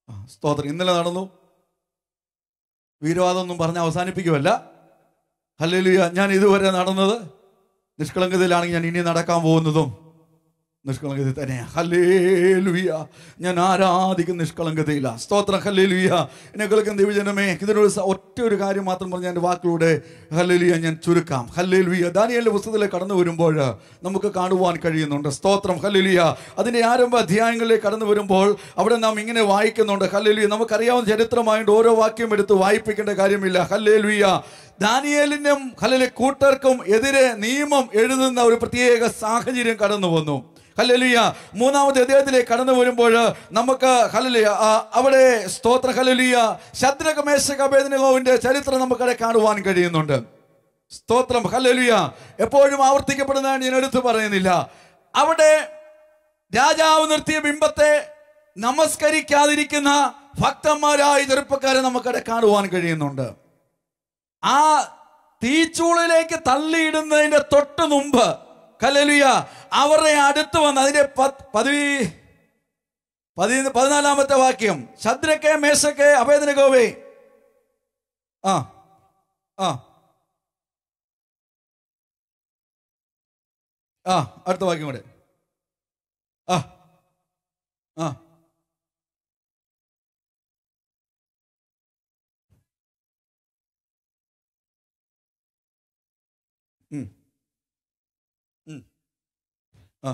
ആ, സ്തോത്രം ഇന്നലെ നടന്നു വീരവാദമൊന്നും പറഞ്ഞ് അവസാനിപ്പിക്കുമല്ല ഹല്ലേലൂയ ഞാൻ ഇതുവരെ നടന്നത് നിഷ്കളങ്കതയിലാണെങ്കിൽ ഞാൻ ഇനി നടക്കാൻ പോകുന്നതും നിഷ്കളങ്കതയിൽ തന്നെ ഹല്ലേലുയ ഞാൻ ആരാധിക്കുന്ന നിഷ്കളങ്കതയില്ല സ്തോത്രം ഹല്ലേലുയ എന്നെ കേൾക്കുന്ന ദൈവജനമേ ഇതിനൊരു സ- ഒറ്റ ഒരു കാര്യം മാത്രം പറഞ്ഞ് എൻ്റെ വാക്കിലൂടെ ഹല്ലേലുയ ഞാൻ ചുരുക്കാം ഹല്ലേലുയ ദാനിയലിന്റെ പുസ്തകത്തിലേക്ക് കടന്നു വരുമ്പോൾ നമുക്ക് കാണുവാൻ കഴിയുന്നുണ്ട് സ്തോത്രം ഹല്ലേലുയ അതിൻ്റെ ആരംഭ അധ്യായങ്ങളിലേക്ക് കടന്നു വരുമ്പോൾ അവിടെ നാം ഇങ്ങനെ വായിക്കുന്നുണ്ട് ഹല്ലേലുയ നമുക്കറിയാവുന്ന ചരിത്രമായിട്ട് ഓരോ വാക്യം എടുത്ത് വായിപ്പിക്കേണ്ട കാര്യമില്ല ഹല്ലേലുയ ദാനിയേലിനും ഹല്ലേലൂയ കൂട്ടർക്കും എതിരെ നിയമം എഴുതുന്ന ഒരു പ്രത്യേക സാഹചര്യം കടന്നു വന്നു ഹല്ലേലൂയ മൂന്നാമത്തെ അദ്ദേഹത്തിലേക്ക് കടന്നു വരുമ്പോൾ നമുക്ക് ഹല്ലേലൂയ ആ, അവിടെ സ്തോത്ര ഹല്ലേലൂയ ശദ്രക മേശക ഭേദനകോവിന്റെ ചരിത്രം നമുക്കവിടെ കാണുവാൻ കഴിയുന്നുണ്ട് സ്തോത്രം ഹല്ലേലൂയ എപ്പോഴും ആവർത്തിക്കപ്പെടുന്നതാണ് ഞാൻ എടുത്തു പറയുന്നില്ല അവിടെ രാജാവ് നിർത്തിയ ബിംബത്തെ നമസ്കരിക്കാതിരിക്കുന്ന ഭക്തന്മാരായ ചെറുപ്പക്കാരെ നമുക്കവിടെ കാണുവാൻ കഴിയുന്നുണ്ട് ആ തീച്ചൂളിലേക്ക് തള്ളിയിടുന്നതിന്റെ തൊട്ട് മുമ്പ് കലലുയ അവരുടെ അടുത്ത് വന്ന് അതിന്റെ പത്- പതി പതി പതിനാലാമത്തെ വാക്യം ശദ്രക്കെ മേശക്കെ അഭേദനഗോവേ ആ ആ ആ അടുത്ത വാക്യം കൂടെ ആ ആ ഉം. ഉം. ആ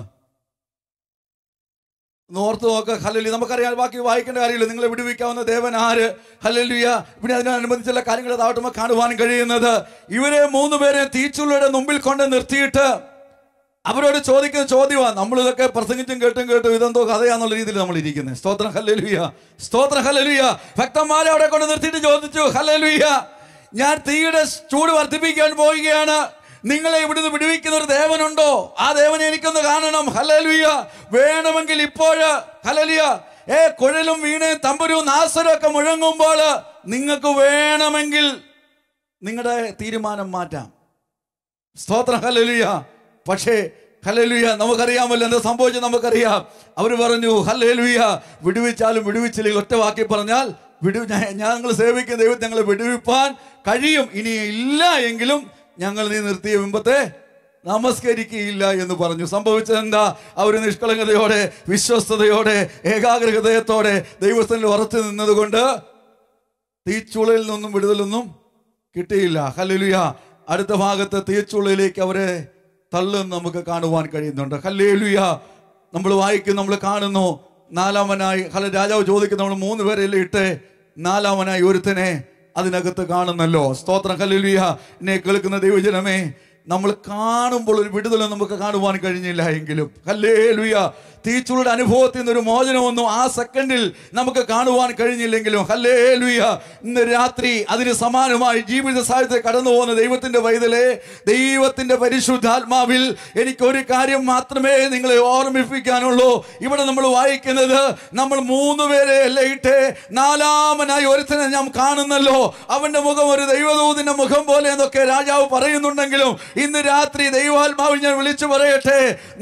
ഒന്ന് ഓർത്ത് നോക്ക് ഹല്ലലി നമുക്കറിയാം ബാക്കി വായിക്കേണ്ട കാര്യമില്ല നിങ്ങളെ വിടുവിക്കാവുന്ന ദേവൻ ആര് ഹല്ലലിയ ഇവിടെ അതിനനുബന്ധിച്ചുള്ള കാര്യങ്ങൾ താവട്ടുമ്പോൾ കാണുവാൻ കഴിയുന്നത് ഇവരെ മൂന്ന് പേരെ തീച്ചുള്ളിയുടെ മുമ്പിൽ കൊണ്ട് നിർത്തിയിട്ട് അവരോട് ചോദിക്കുന്ന ചോദ്യമാണ് നമ്മൾ ഇതൊക്കെ പ്രസംഗിച്ചും കേട്ടും കേട്ടും ഇതെന്തോ കഥയാന്നുള്ള രീതിയിൽ നമ്മൾ ഇരിക്കുന്നത് സ്തോത്രം ഹല്ലലുയ സ്തോത്രം ഹല്ലലുയ ഭക്തന്മാരെ അവിടെ കൊണ്ട് നിർത്തിയിട്ട് ചോദിച്ചു ഹല്ലലുയ ഞാൻ തീയുടെ ചൂട് വർദ്ധിപ്പിക്കാൻ പോവുകയാണ് നിങ്ങളെ ഇവിടുന്ന് വിടുവിക്കുന്ന ഒരു ദേവനുണ്ടോ ആ ദേവനെ എനിക്കൊന്ന് കാണണം ഹലലുയ വേണമെങ്കിൽ ഇപ്പോഴ് ഹലലിയ ഏ കുഴലും വീണയും തമ്പുരും നാസരും ഒക്കെ മുഴങ്ങുമ്പോൾ നിങ്ങൾക്ക് വേണമെങ്കിൽ നിങ്ങളുടെ തീരുമാനം മാറ്റാം സ്തോത്രം ഹലലുയ പക്ഷേ ഹലലുയ നമുക്കറിയാമല്ലോ എന്താ സംഭവിച്ചത് നമുക്കറിയാം അവർ പറഞ്ഞു ഹല്ലേലുയ വിടുവിച്ചാലും വിടുവിച്ചില്ലെങ്കിൽ ഒറ്റ വാക്കി പറഞ്ഞാൽ വിടു ഞ- ഞങ്ങൾ സേവിക്കുന്ന ദൈവത്തെ ഞങ്ങളെ വിടുവിപ്പാൻ കഴിയും ഇനി ഇല്ല എങ്കിലും ഞങ്ങൾ നീ നിർത്തിയ ബിംബത്തെ നമസ്കരിക്കുകയില്ല എന്ന് പറഞ്ഞു സംഭവിച്ചത് എന്താ അവർ നിഷ്കളങ്കതയോടെ വിശ്വസ്തയോടെ ഏകാഗ്ര ഹൃദയത്തോടെ ദൈവസ്ഥനിൽ ഉറച്ചു നിന്നതുകൊണ്ട് തീച്ചുളയിൽ നിന്നും വിടുതലൊന്നും കിട്ടിയില്ല ഹല്ലേലൂയ അടുത്ത ഭാഗത്ത് തീച്ചുളയിലേക്ക് അവരെ തള്ളുന്ന നമുക്ക് കാണുവാൻ കഴിയുന്നുണ്ട് ഹല്ലേലൂയ നമ്മൾ വായിക്കും നമ്മൾ കാണുന്നു നാലാമനായി ഹല രാജാവ് ചോദിക്കുന്നു നമ്മൾ മൂന്ന് പേരെല്ലാം ഇട്ട് നാലാമനായി ഒരുത്തനെ അതിനകത്ത് കാണുന്നല്ലോ സ്തോത്രം ഹല്ലേലൂയ എന്നെ കേൾക്കുന്ന ദൈവജനമേ നമ്മൾ കാണുമ്പോൾ ഒരു വിടുതലും നമുക്ക് കാണുവാൻ കഴിഞ്ഞില്ല എങ്കിലും ഹല്ലേലൂയ തീച്ചുളുടെ അനുഭവത്തിൽ നിന്നൊരു മോചനമൊന്നും ആ സെക്കൻഡിൽ നമുക്ക് കാണുവാൻ കഴിഞ്ഞില്ലെങ്കിലും ഹല്ലേലൂയ ഇന്ന് രാത്രി അതിന് സമാനമായി ജീവിത സാഹചര്യത്തിൽ കടന്നു പോകുന്ന ദൈവത്തിന്റെ വൈതലെ ദൈവത്തിന്റെ പരിശുദ്ധാത്മാവിൽ എനിക്ക് ഒരു കാര്യം മാത്രമേ നിങ്ങളെ ഓർമ്മിപ്പിക്കാനുള്ളൂ ഇവിടെ നമ്മൾ വായിക്കുന്നത് നമ്മൾ മൂന്ന് പേരെ അല്ലേ ഇട്ട് നാലാമനായി ഒരുത്തനെ ഞാൻ കാണുന്നല്ലോ അവന്റെ മുഖം ഒരു ദൈവദൂതിന്റെ മുഖം പോലെ എന്നൊക്കെ രാജാവ് പറയുന്നുണ്ടെങ്കിലും ഇന്ന് രാത്രി ദൈവാത്മാവിൽ ഞാൻ വിളിച്ചു പറയട്ടെ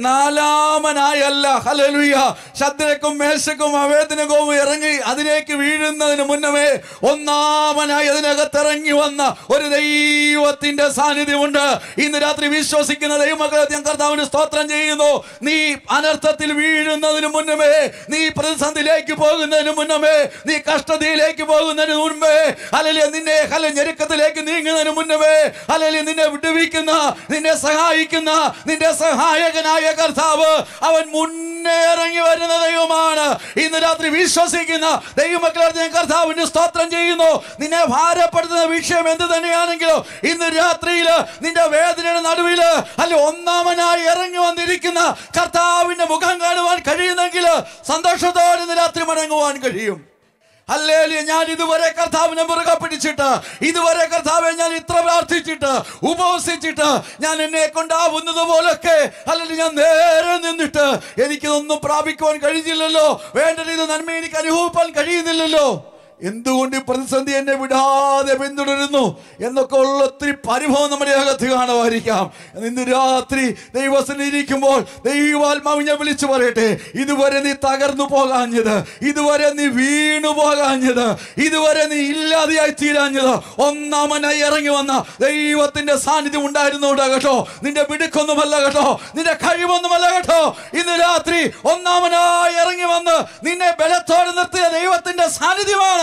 നാലാമനായല്ല ഹലലുയ ശദ്രക്കും മേശക്കും അവേദനകവും ഇറങ്ങി അതിലേക്ക് വീഴുന്നതിന് മുന്നമേ ഒന്നാമനായി അതിനകത്ത് ഇറങ്ങി വന്ന ഒരു ദൈവത്തിന്റെ സാന്നിധ്യമുണ്ട് ഇന്ന് രാത്രി വിശ്വസിക്കുന്ന ദൈവമക്കളെ ഞാൻ കർത്താവിന് സ്തോത്രം ചെയ്യുന്നു നീ അനർത്ഥത്തിൽ വീഴുന്നതിന് മുന്നമേ നീ പ്രതിസന്ധിയിലേക്ക് പോകുന്നതിന് മുന്നമേ നീ കഷ്ടതയിലേക്ക് പോകുന്നതിന് മുൻപേ അല്ലെങ്കിൽ നിന്നെ ഹല ഞെരുക്കത്തിലേക്ക് നീങ്ങുന്നതിന് മുന്നമേ അല്ലെങ്കിൽ നിന്നെ വിടുവിക്കുന്ന നിന്നെ സഹായിക്കുന്ന നിന്റെ സഹായകനായ കർത്താവ് അവൻ മുന്നേ ഇറങ്ങി വരുന്ന ദൈവമാണ് ഇന്ന് രാത്രി വിശ്വസിക്കുന്ന ദൈവമക്കളെ ഞാൻ കർത്താവിന്റെ സ്തോത്രം ചെയ്യുന്നു നിന്നെ ഭാരപ്പെടുത്തുന്ന വിഷയം എന്ത് തന്നെയാണെങ്കിലും ഇന്ന് രാത്രിയിൽ നിന്റെ വേദനയുടെ നടുവില് അല്ല ഒന്നാമനായി ഇറങ്ങി വന്നിരിക്കുന്ന കർത്താവിന്റെ മുഖം കാണുവാൻ കഴിയുന്നെങ്കിൽ സന്തോഷത്തോടെ ഇന്ന് രാത്രി മടങ്ങുവാൻ കഴിയും അല്ലേലിയ ഞാൻ ഇതുവരെ കർത്താവിനെ മുറുകെ പിടിച്ചിട്ട് ഇതുവരെ കർത്താവെ ഞാൻ ഇത്ര പ്രാർത്ഥിച്ചിട്ട് ഉപവസിച്ചിട്ട് ഞാൻ എന്നെ കൊണ്ടാവുന്നത് പോലൊക്കെ അല്ലെങ്കിൽ ഞാൻ നേരെ നിന്നിട്ട് എനിക്കിതൊന്നും പ്രാപിക്കുവാൻ കഴിഞ്ഞില്ലല്ലോ വേണ്ട ഇത് നന്മ എനിക്ക് അനുഭവിപ്പാൻ കഴിയുന്നില്ലല്ലോ എന്തുകൊണ്ട് ഈ പ്രതിസന്ധി എന്നെ വിടാതെ പിന്തുടരുന്നു എന്നൊക്കെ ഉള്ള ഒത്തിരി പരിഭവം നമ്മുടെ അകത്ത് കാണുമായിരിക്കാം ഇന്ന് രാത്രി ദൈവത്തിൽ ഇരിക്കുമ്പോൾ ദൈവാത്മാവ് ഞാൻ വിളിച്ചു പറയട്ടെ ഇതുവരെ നീ തകർന്നു പോകാഞ്ഞത് ഇതുവരെ നീ വീണു പോകാഞ്ഞത് ഇതുവരെ നീ ഇല്ലാതെയായി തീരാഞ്ഞത് ഒന്നാമനായി ഇറങ്ങി വന്ന ദൈവത്തിന്റെ സാന്നിധ്യം ഉണ്ടായിരുന്നുണ്ട് കേട്ടോ നിന്റെ മിടുക്കൊന്നുമല്ല കേട്ടോ നിന്റെ കഴിവൊന്നുമല്ല കേട്ടോ ഇന്ന് രാത്രി ഒന്നാമനായി ഇറങ്ങി വന്ന് നിന്നെ ബലത്തോടെ നിർത്തിയ ദൈവത്തിന്റെ സാന്നിധ്യമാണ്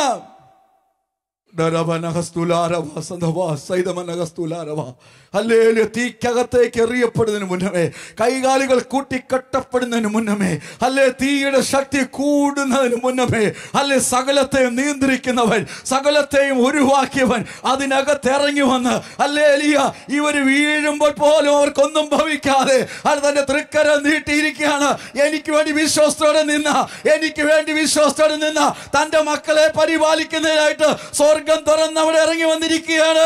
ഡരവനഹസ്തുലാരവ സന്ധവ സൈതമനഹസ്തുലാരവ ഹല്ലേലൂയ തീക്കകത്തേക്ക് എറിയപ്പെടുന്നതിന് മുന്നമേ കൈകാലുകൾ കൂട്ടിക്കെട്ടപ്പെടുന്നതിന് മുന്നമേ അല്ലേ തീയുടെ ശക്തി കൂടുന്നതിന് മുന്നമേ അല്ലേ സകലത്തെയും നിയന്ത്രിക്കുന്നവൻ സകലത്തെയും ഉരുവാക്കിയവൻ അതിനകത്ത് ഇറങ്ങി വന്ന് അല്ലേ എലിയ ഇവർ വീഴുമ്പോൾ പോലും അവർക്കൊന്നും ഭവിക്കാതെ അത് തന്റെ തൃക്കര നീട്ടിയിരിക്കുകയാണ് എനിക്ക് വേണ്ടി വിശ്വാസത്തോടെ നിന്ന എനിക്ക് വേണ്ടി വിശ്വാസത്തോടെ നിന്ന തന്റെ മക്കളെ പരിപാലിക്കുന്നതിനായിട്ട് സ്വർഗം തുറന്ന് അവിടെ ഇറങ്ങി വന്നിരിക്കുകയാണ്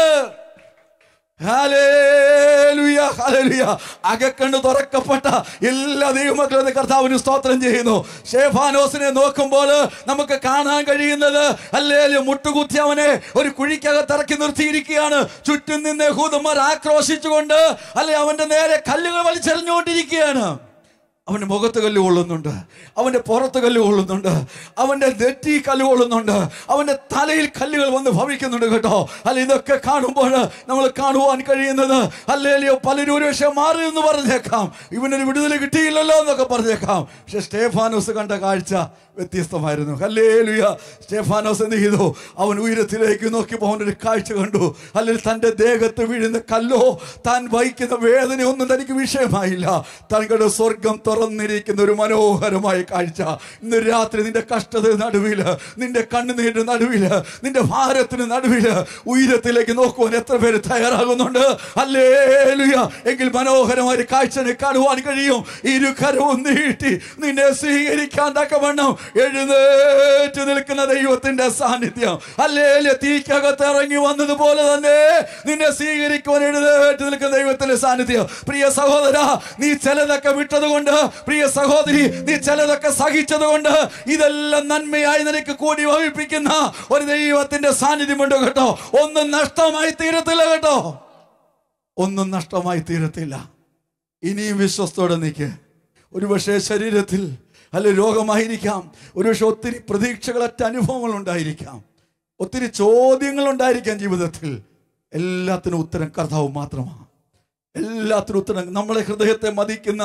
ഹല്ലേലൂയ, ഹല്ലേലൂയ. അകക്കണ്ണ് തുറക്കപ്പെട്ട എല്ലാ ദൈവമക്കളും കർത്താവിന് സ്തോത്രം ചെയ്യുന്നു ഷേഫാനോസിനെ നോക്കുമ്പോൾ നമുക്ക് കാണാൻ കഴിയുന്നത് അല്ലേ മുട്ടുകുത്തി അവനെ ഒരു കുഴിക്കകത്ത് ഇറക്കി നിർത്തിയിരിക്കുകയാണ് ചുറ്റും നിന്ന് യഹൂദന്മാർ ആക്രോശിച്ചുകൊണ്ട് അല്ലെ അവന്റെ നേരെ കല്ലുകൾ വലിച്ചെറിഞ്ഞുകൊണ്ടിരിക്കുകയാണ് അവന്റെ മുഖത്ത് കല്ല് കൊള്ളുന്നുണ്ട് അവന്റെ പുറത്ത് കല്ല് കൊള്ളുന്നുണ്ട് അവന്റെ നെറ്റി കല്ല് കൊള്ളുന്നുണ്ട് അവന്റെ തലയിൽ കല്ലുകൾ വന്ന് ഭവിക്കുന്നുണ്ട് കേട്ടോ അല്ല ഇതൊക്കെ കാണുമ്പോൾ നമ്മൾ കാണുവാൻ കഴിയുന്നത് അല്ലേലിയോ പലരും ഒരു പക്ഷേ മാറി എന്ന് പറഞ്ഞേക്കാം ഇവനൊരു വിടുതൽ കിട്ടിയില്ലല്ലോ എന്നൊക്കെ പറഞ്ഞേക്കാം പക്ഷെ സ്റ്റേഫാനോസ് കണ്ട കാഴ്ച വ്യത്യസ്തമായിരുന്നു ഹല്ലേലുയ സ്റ്റേഫാനോസ് എന്ത് ചെയ്തു അവൻ ഉയരത്തിലേക്ക് നോക്കിയപ്പോൾ അവനൊരു കാഴ്ച കണ്ടു അല്ലെങ്കിൽ തൻ്റെ ദേഹത്ത് വീഴുന്ന കല്ലോ താൻ വഹിക്കുന്ന വേദനയൊന്നും തനിക്ക് വിഷയമായില്ല താൻ കണ്ട സ്വർഗം തുറന്നിരിക്കുന്ന ഒരു മനോഹരമായ കാഴ്ച ഇന്ന് രാത്രി നിന്റെ കഷ്ടത നടുവിൽ നിന്റെ കണ്ണുനീരിന്റെ നടുവിൽ നിന്റെ ഭാരത്തിന് നടുവിൽ ഉയരത്തിലേക്ക് നോക്കുവാൻ എത്ര പേര് തയ്യാറാകുന്നുണ്ട് അല്ലേലുയ എങ്കിൽ മനോഹരമായ ഒരു കാഴ്ചനെ കാണുവാൻ കഴിയും ഇരു കരവും നീട്ടി നിന്നെ സ്വീകരിക്കാൻ തക്കവണ്ണം എഴുന്നേറ്റ് നിൽക്കുന്ന ദൈവത്തിന്റെ സാന്നിധ്യം അല്ലേ തീക്കകത്ത് ഇറങ്ങി വന്നതുപോലെ തന്നെ നിന്നെ സ്വീകരിക്കുവാൻ എഴുന്നേറ്റ് നിൽക്കുന്ന ദൈവത്തിന്റെ സാന്നിധ്യം പ്രിയ സഹോദര നീ ചിലതൊക്കെ വിട്ടതുകൊണ്ട് പ്രിയ സഹോദരി നീ ചിലതൊക്കെ സഹിച്ചതുകൊണ്ട് ഇതെല്ലാം നന്മയായി നിനക്ക് കൂടി വഹിപ്പിക്കുന്ന ഒരു ദൈവത്തിന്റെ സാന്നിധ്യമുണ്ട് കേട്ടോ ഒന്നും നഷ്ടമായി തീരത്തില്ല കേട്ടോ ഒന്നും നഷ്ടമായി തീരത്തില്ല ഇനിയും വിശ്വസ്തോടെ നിൽക്ക് ഒരുപക്ഷെ ശരീരത്തിൽ അല്ലെ രോഗമായിരിക്കാം ഒരുപക്ഷെ ഒത്തിരി പ്രതീക്ഷകളറ്റ അനുഭവങ്ങൾ ഉണ്ടായിരിക്കാം ഒത്തിരി ചോദ്യങ്ങൾ ഉണ്ടായിരിക്കാം ജീവിതത്തിൽ എല്ലാത്തിനും ഉത്തരം കർത്താവ് മാത്രമാണ് എല്ലാത്തിനും ഉത്തരം നമ്മളെ ഹൃദയത്തെ മതിക്കുന്ന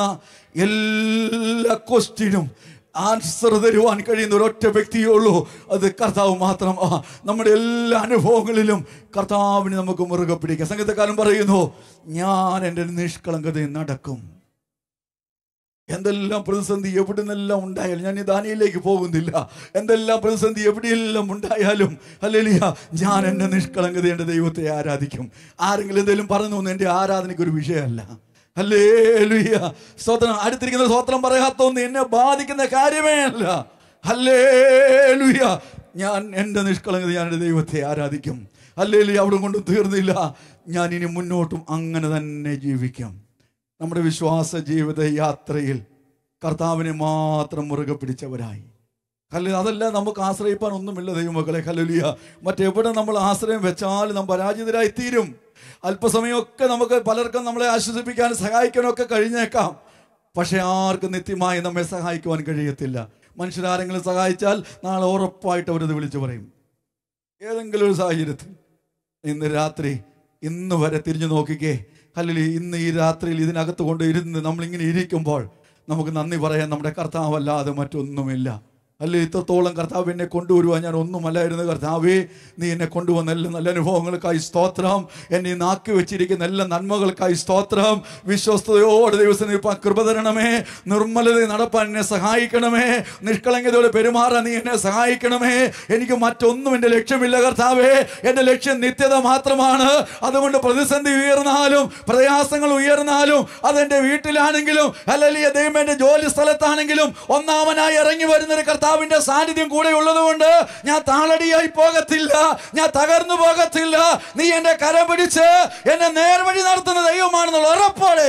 എല്ലാ ക്വസ്റ്റ്യനും ആൻസർ തരുവാൻ കഴിയുന്ന ഒരൊറ്റ വ്യക്തിയേ ഉള്ളൂ അത് കർത്താവ് മാത്രം ആ, നമ്മുടെ എല്ലാ അനുഭവങ്ങളിലും കർത്താവിന് നമുക്ക് മുറുകെ പിടിക്കാം സംഗീതക്കാരൻ പറയുന്നു ഞാൻ എൻ്റെ നിഷ്കളങ്കതയിൽ നടക്കും എന്തെല്ലാം പ്രതിസന്ധി എവിടെ നിന്നെല്ലാം ഉണ്ടായാലും ഞാൻ ഈ ദാനിയിലേക്ക് പോകുന്നില്ല എന്തെല്ലാം പ്രതിസന്ധി എവിടെയെല്ലാം ഉണ്ടായാലും അല്ലേലിയ ഞാൻ എൻ്റെ നിഷ്കളങ്കത എൻ്റെ ദൈവത്തെ ആരാധിക്കും ആരെങ്കിലും എന്തെങ്കിലും പറഞ്ഞു എന്ന് എൻ്റെ ആരാധനയ്ക്ക് ഒരു വിഷയമല്ല അല്ലേ ലുയ്യ സ്തോത്രം അടുത്തിരിക്കുന്ന സ്തോത്രം പറയാത്തൊന്നും എന്നെ ബാധിക്കുന്ന കാര്യമേ അല്ല അല്ലേ ലുയ്യ ഞാൻ എൻ്റെ നിഷ്കളങ്കത ഞാൻ എൻ്റെ ദൈവത്തെ ആരാധിക്കും അല്ലേ അവിടെ കൊണ്ട് തീർന്നില്ല ഞാൻ ഇനി മുന്നോട്ടും അങ്ങനെ തന്നെ ജീവിക്കും നമ്മുടെ വിശ്വാസ ജീവിത യാത്രയിൽ കർത്താവിനെ മാത്രം മുറുകെ പിടിച്ചവരായി കല്ല് അതല്ല നമുക്ക് ആശ്രയിപ്പാൻ ഒന്നുമില്ല ദൈവമക്കളെ കല്ലുലിയ മറ്റെവിടെ നമ്മൾ ആശ്രയം വെച്ചാലും നാം പരാജിതരായി തീരും അല്പസമയമൊക്കെ നമുക്ക് പലർക്കും നമ്മളെ ആശ്വസിപ്പിക്കാനും സഹായിക്കാനും ഒക്കെ കഴിഞ്ഞേക്കാം പക്ഷെ ആർക്കും നിത്യമായി നമ്മെ സഹായിക്കുവാൻ കഴിയത്തില്ല മനുഷ്യരാരെങ്കിലും സഹായിച്ചാൽ നാളെ ഉറപ്പായിട്ട് അവരത് വിളിച്ചു പറയും ഏതെങ്കിലും ഒരു സാഹചര്യത്തിൽ ഇന്ന് രാത്രി ഇന്ന് വരെ തിരിഞ്ഞു നോക്കിക്കേ അല്ലെങ്കിൽ ഇന്ന് ഈ രാത്രിയിൽ ഇതിനകത്ത് കൊണ്ട് ഇരുന്ന് നമ്മളിങ്ങനെ ഇരിക്കുമ്പോൾ നമുക്ക് നന്ദി പറയാൻ നമ്മുടെ കർത്താവല്ലാതെ മറ്റൊന്നുമില്ല അല്ലെ ഇത്രത്തോളം കർത്താവ് എന്നെ കൊണ്ടുവരുവാൻ ഞാൻ ഒന്നുമല്ലായിരുന്നു കർത്താവേ നീ എന്നെ കൊണ്ടുവന്ന എല്ലാ നല്ല അനുഭവങ്ങൾക്കായി സ്തോത്രം എന്നെ ഈ നാക്കി വെച്ചിരിക്കുന്ന എല്ലാ നന്മകൾക്കായി സ്തോത്രം വിശ്വസ്തയോടെ ദിവസം നിൽപ്പാൻ കൃപ തരണമേ നിർമ്മലത നടപ്പാൻ എന്നെ സഹായിക്കണമേ നിഷ്കളങ്കതയോടെ പെരുമാറാൻ നീ എന്നെ സഹായിക്കണമേ എനിക്ക് മറ്റൊന്നും എൻ്റെ ലക്ഷ്യമില്ല കർത്താവേ എൻ്റെ ലക്ഷ്യം നിത്യത മാത്രമാണ് അതുകൊണ്ട് പ്രതിസന്ധി ഉയർന്നാലും പ്രയാസങ്ങൾ ഉയർന്നാലും അതെൻ്റെ വീട്ടിലാണെങ്കിലും അല്ലെങ്കിൽ ദൈവം എൻ്റെ ജോലി സ്ഥലത്താണെങ്കിലും ഒന്നാമനായി ഇറങ്ങി വരുന്നൊരു കർത്താവിൻ്റെ സാന്നിധ്യം കൂടെ ഉള്ളതുകൊണ്ട് ഞാൻ താളടിയായി പോകത്തില്ല ഞാൻ തകർന്നു പോകത്തില്ല നീ എൻ്റെ കരം പിടിച്ച് എന്നെ നേർവഴി നടത്തുന്ന ദൈവമാണെന്നുള്ള ഉറപ്പോടെ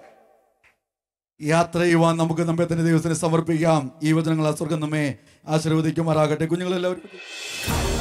യാത്ര ചെയ്യുവാൻ നമുക്ക് നമ്മെ തന്നെ ദൈവത്തിന് സമർപ്പിക്കാം ഈ വചനങ്ങൾ ആ സ്വർഗം നമ്മെ ആശീർവദിക്കുമാറാകട്ടെ കുഞ്ഞുങ്ങളെല്ലാവരും